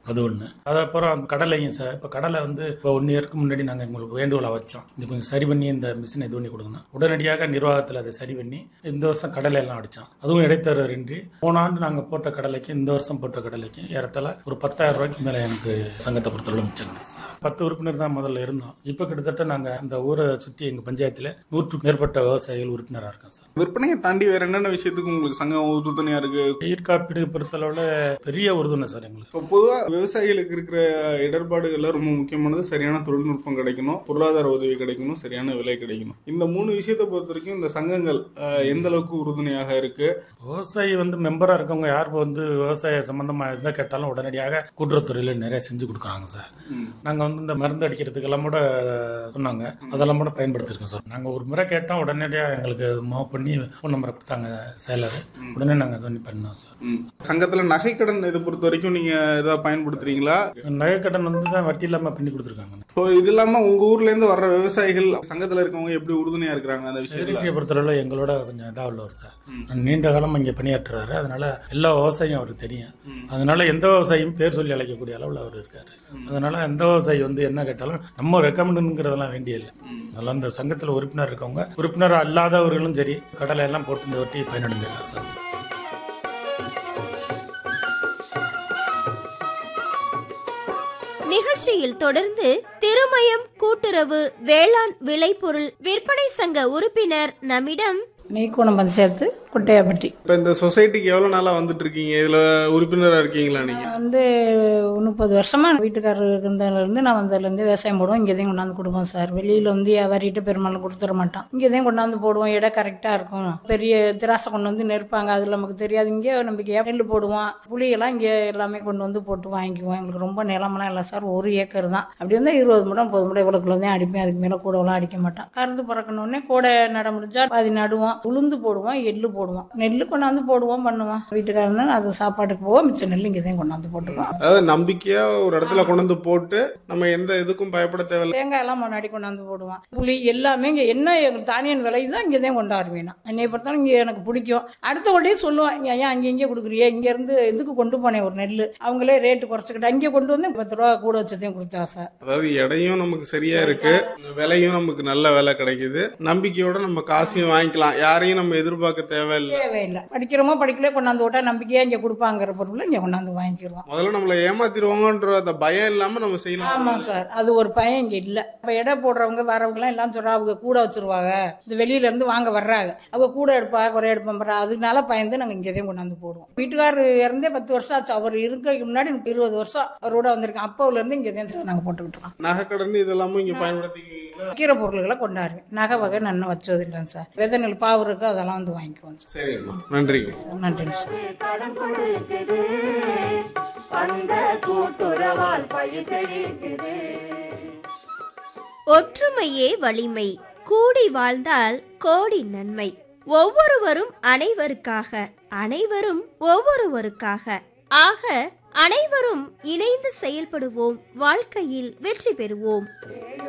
அது ஒன்று அதுக்கப்புறம் கடலையும் சார் இப்போ கடலை வந்து இப்போ ஒன் இயருக்கு முன்னாடி நாங்கள் எங்களுக்கு வேண்டுகோளை வச்சோம் இது கொஞ்சம் சரி பண்ணி இந்த மிஷினை இது பண்ணி கொடுக்கணும் உடனடியாக நிர்வாகத்தில் அதை சரி பண்ணி இந்த வருஷம் கடலை எல்லாம் அடித்தோம் அதுவும் இடைத்தரகரின்றி போன ஆண்டு நாங்கள் போட்ட கடலைக்கு இந்த வருஷம் போட்ட கடலைக்கு ஏறத்தாழ ஒரு பத்தாயிரம் ரூபாய்க்கு மேலே எனக்கு சங்கத்தை பொறுத்தவரை மிச்சம் கிடைச்சு சார். பத்து உறுப்பினர் தான் முதல்ல இருந்தோம் இப்போ கிட்டத்தட்ட நாங்கள் அந்த ஊரை சுற்றி எங்கள் பஞ்சாயத்தில் நூற்றுக்கு மேற்பட்ட விவசாயிகள் உறுப்பினராக இருக்கோம் சார் விற்பனையை தாண்டி வேற என்னென்ன விஷயத்துக்கு உங்களுக்கு சங்கம் உறுதுணையா இருக்கு பயிர் காப்பீடு பொறுத்தளவில் பெரிய உறுதுணை சார் எங்களுக்கு இப்போ பொதுவாக விவசாயிகளுக்கு இருக்கிற இடர்பாடுகள்ல ரொம்ப முக்கியமானது சரியான தொழில்நுட்பம் கிடைக்கணும் பொருளாதார உதவி கிடைக்கணும் சரியான விலை கிடைக்கணும் இந்த மூணு விஷயத்தை பொறுத்த வரைக்கும் இந்த சங்கங்கள் அஹ், எந்த அளவுக்கு உறுதுணையாக இருக்கு விவசாயி வந்து மெம்பரா இருக்கவங்க யார் வந்து விவசாய சம்பந்தமா எதை கேட்டாலும் உடனடியாக கூட்டுறவுத்துறையில நிறைய செஞ்சு கொடுக்குறாங்க சார் நாங்க வந்து இந்த மருந்து அடிக்கிறதுக்கெல்லாம் கூட சொன்னாங்க அதெல்லாம் கூட பயன்படுத்திருக்கோம் சார் நாங்க ஒரு முறை கேட்டோம் உடனடியாக எங்களுக்கு மூவ் பண்ணி ஃபோன் நம்பரை கொடுத்தாங்க செயலர் உடனே நாங்க இது பண்ணி பண்ணோம் சார் ம். சங்கத்துல நகைக்கடன் இதை பொறுத்த வரைக்கும் நீங்க ஏதாவது பயன்படுத்துறீங்களா நகைக்கடன் வந்து தான் வட்டி இல்லாம பண்ணி கொடுத்துருக்காங்க இப்போ இது இல்லாம உங்க ஊர்ல இருந்து வர்ற விவசாயிகள் சங்கத்துல இருக்கவங்க எப்படி உறுதுணையா இருக்கிறாங்க அந்த விஷயத்துல செக்ரட்டரியை பொறுத்தளவில் எங்களோட கொஞ்சம் இதாக உள்ளவர் சார் நீண்ட காலம் இங்கே பணியாற்றுறாரு அதனால எல்லா விவசாயியும் அவருக்கு தெரியும் அதனால எந்த விவசாயியும் பேர் சொல்லி அழைக்கக்கூடிய அளவில் அவர் இருக்காரு அதனால எந்த விவசாயி வந்து என்ன கேட்டாலும் நம்ம ரெக்கமெண்டுங்கிறதெல்லாம் வேண்டிய இல்லை அதெல்லாம் இந்த சங்கத்தில் உறுப்பினர் இருக்கவங்க உறுப்பினர் அல்லாதவர்களும் சரி கடலை எல்லாம் போட்டு இந்த வட்டி பயனடைஞ்சிருக்காரு சார் நிகழ்ச்சியில் தொடர்ந்து திருமயம் கூட்டுறவு வேளாண் விளைபொருள் விற்பனை சங்க உறுப்பினர் நம்மிடம் நெய்க்கோணம் பஞ்சாயத்து குட்டையாப்பட்டி இப்ப இந்த சொசைட்டிக்கு எவ்வளவு நாளா வந்துட்டு இருக்கீங்க இதுல உறுப்பினரா இருக்கீங்களா நீங்க நான் வந்து முப்பது வருஷமா வீட்டுக்காரர் இருந்ததுலேருந்து நான் வந்ததுலேருந்து விவசாயம் போடுவோம் இங்கே தான் கொண்டாந்து கொடுப்போம் சார் வெளியில் வந்து வியாபாரிகிட்ட பெரும்பாலும் கொடுத்துட மாட்டோம் இங்கே தான் கொண்டாந்து போடுவோம் இடம் கரெக்டாக இருக்கும் பெரிய திராசை கொண்டு வந்து நெருப்பாங்க அது நமக்கு தெரியாது இங்கே நம்பிக்கையாக நெல் போடுவோம் புளியெல்லாம் இங்கே எல்லாமே கொண்டு வந்து போட்டு வாங்கிக்குவோம் எங்களுக்கு ரொம்ப நிலமெல்லாம் இல்லை சார் ஒரு ஏக்கர் தான் அப்படி இருந்தால் இருபது முடம் முப்பது முடம் இவ்வளோக்குள்ள தான் அடிப்பேன் அதுக்கு மேலே கூடவெல்லாம் அடிக்க மாட்டோம் கருது பறக்கணுன்னே கூடை நட முடிஞ்சா பாதி நடுவோம் உளுந்து போடுவோம் எள்ளு போடுவோம் நெல் கொண்டாந்து போடுவோம் பண்ணுவோம் வீட்டுக்காரங்க அது சாப்பாட்டுக்கு போவோம் மிச்ச நெல் இங்கே தான் கொண்டாந்து போட்டுக்குவோம் அதாவது நம்பிக்கையா ஒரு இடத்துல கொண்டு வந்து போட்டு நம்ம எந்த இதுக்கும் பயப்பட தேவையில்ல தேங்காய் எல்லாம் முன்னாடி கொண்டாந்து போடுவான் புளி எல்லாமே இங்கே என்ன எங்களுக்கு தானியன் விலை தான் இங்கே தான் கொண்டாடுவேன் நான் என்னை பொறுத்தாலும் இங்கே எனக்கு பிடிக்கும் அடுத்த உடனே சொல்லுவான் இங்கே ஏன் அங்கே இங்கே கொடுக்குறியே இங்கேருந்து இதுக்கு கொண்டு போனேன் ஒரு நெல் அவங்களே ரேட்டு குறைச்சிக்கிட்டு அங்கே கொண்டு வந்து பத்து ரூபா கூட வச்சதையும் கொடுத்தா சார் அதாவது எடையும் நமக்கு சரியா இருக்கு விலையும் நமக்கு நல்ல விலை கிடைக்குது நம்பிக்கையோட நம்ம காசையும் வாங்கிக்கலாம் யாரையும் நம்ம எதிர்பார்க்க தேவையில்லை தேவையில்லை படிக்கிறோமோ படிக்கல கொண்டாந்து விட்டா நம்பிக்கையாக இங்கே கொடுப்பாங்கிற பொருளை இங்கே கொண்டாந்து வாங்கிக்கிடுவோம் முதல்ல நம்மளை ஏமாத்திடுவாங்கன்ற அந்த பயம் இல்லாம நம்ம செய்யலாம் ஆமாம் சார் அது ஒரு பயம் இங்கே இல்லை இப்போ எடை போடுறவங்க வரவங்கலாம் எல்லாம் சொல்கிறா அவங்க கூட வச்சிருவாங்க இந்த வெளியில இருந்து வாங்க வர்றாங்க அவங்க கூட எடுப்பா குறை எடுப்பா அதனால பயந்து நாங்கள் இங்கே தான் கொண்டாந்து போடுவோம் வீட்டுக்காரர் இறந்தே பத்து வருஷம் ஆச்சு அவர் இருக்கிறதுக்கு முன்னாடி இருபது வருஷம் அவரோட வந்திருக்கேன் அப்போலேருந்து இங்கே தான் சார் நாங்கள் போட்டுக்கிட்டு இருக்கோம் நகைக்கடன் இதெல்லாமும் இங்க பயன்படுத்திக்கிறீங்களா கீரை பொருள்களை கொண்டாடுவேன் நகை வகை நன்னும் வச்சது இல்லைங்க சார் விதை நெல் பாவு இருக்கு அதெல்லாம் வந்து வாங்கிக்குவோம் சார் சரிங்கம்மா நன்றிங்க நன்றிங்க சார் கடன் கொடுக்குது அந்த கூட்டுறவால் பயிர் செழிக்குது ஒற்றுமையே வலிமை கூடி வாழ்ந்தால் கோடி நன்மை ஒவ்வொருவரும் அனைவருக்காக அனைவரும் ஒவ்வொருவருக்காக ஆக அனைவரும் இணைந்து செயல்படுவோம் வாழ்க்கையில் வெற்றி பெறுவோம்